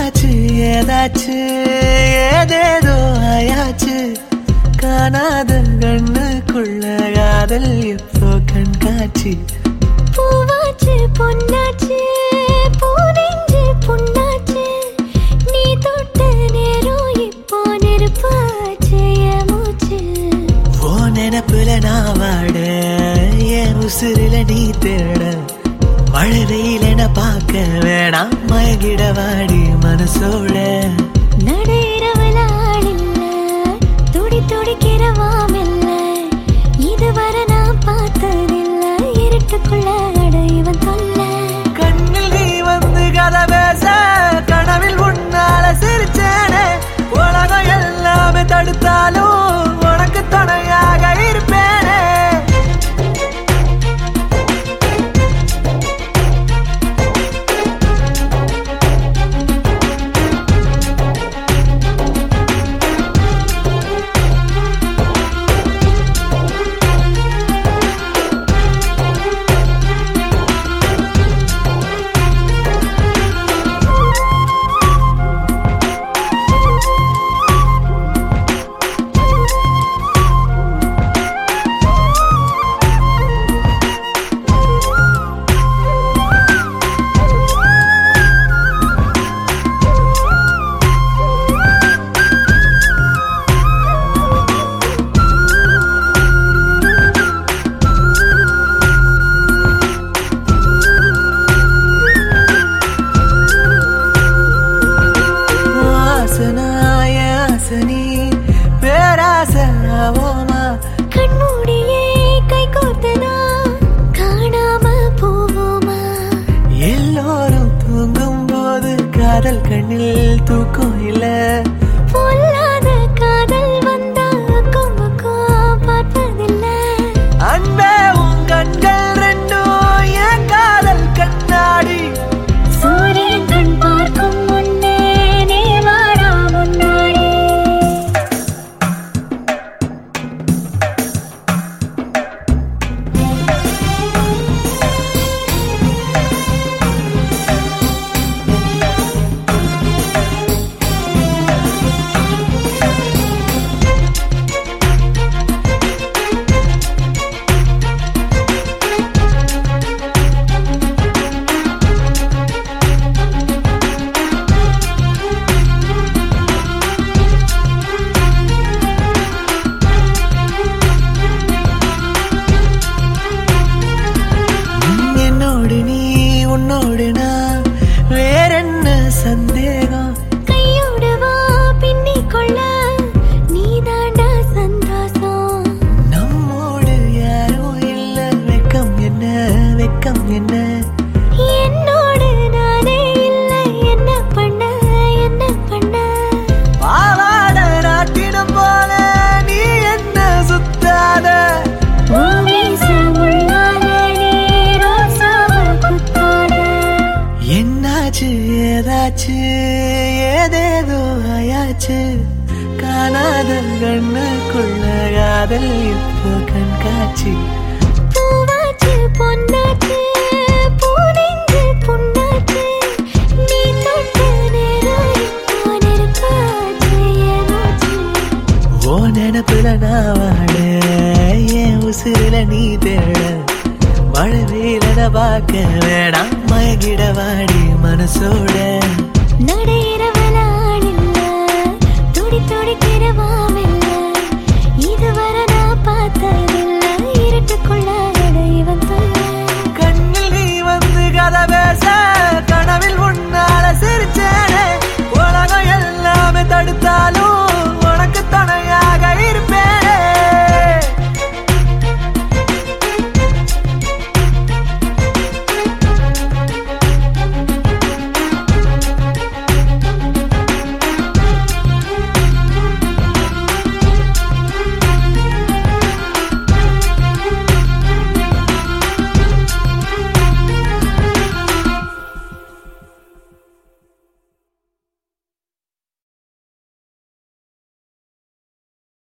என்னாச்சு ஏதாச்சு ஏதேதோ ஆயாச்சு காணாத கண்ணுக்குள்ள காதல் இப்போ கண்காட்சி பூவாச்சு பொன்னாச்சு பூனெஞ்சு புண்ணாச்சு நீ தொட்ட நேரம் இப்போ நெருப்பாச்சு என் மூச்சு ஓ நினப்புல நான் வாட என் உசுரில நீ தேட மழை வெயில் என பார்க்க வேணாம் மயங்கிட வாடி மனசோட நடையிறவல ஆளில்ல துடி துடிக்கிறவாமில்ல இதுவரை நான் பார்த்ததில்ல இருட்டுக்குள்ள அடைவன் தொல்ல கண்ணில் நீ வந்து கதை பேச கனவில் உன்னால சிரிச்சேனே உலகம் எல்லாமே தடுத்தாலும் உனக்கு துணையாக இருப்பேனே வாசனாய ஆசனி பேராசனாவோமா கண்மூடியே கை கோர்த்தனா காணாம போவோமா எல்லோரும் தூங்கும் போது காதல் கண்ணில் தூக்கம் இல்ல பொல்லாத காதல் வந்தா அக்கம் பக்கம் பார்ப்பதில்ல அன்பே உன் கண்கள் ரெண்டும் என் காதல் கண்ணாடி சூரியன் கண் பார்க்கும் முன்னே நீ வாடா முன்னாடி என்னோடு நீ உன்னோடு நான் வேறென்ன சந்தேகம் கையோடு வா பின்னிக் கொள்ள நீ தாண்டா சந்தோஷம் நம்மோடு யாரும் இல்ல வெக்கம் என்ன வெக்கம் என்ன என்னோடு நானே இல்லை என்ன பண்ண என்ன பண்ண பாவாட நாட்டினம் போல நீ என்ன சுத்தாத பூமீச முள்ளால நீ ரோசாவ குத்தாத என்னாச்சு ஏதாச்சு ஏதேதோ ஆயாச்சு காணாத கண்ணுக்குள்ள காதல் இப்போ கண்காட்சி பூவாச்சு பொன்னாச்சு பூனெஞ்சு புண்ணாச்சு நீ தொட்ட நேரம் இப்போ நெருப்பாச்சு என் மூச்சு ஓ நினப்புல நான் வாட என் உசுரில நீ தேட மழை வெயிலன பார்க்க வேணாம் மயங்கிட வாடி மனசோட நடை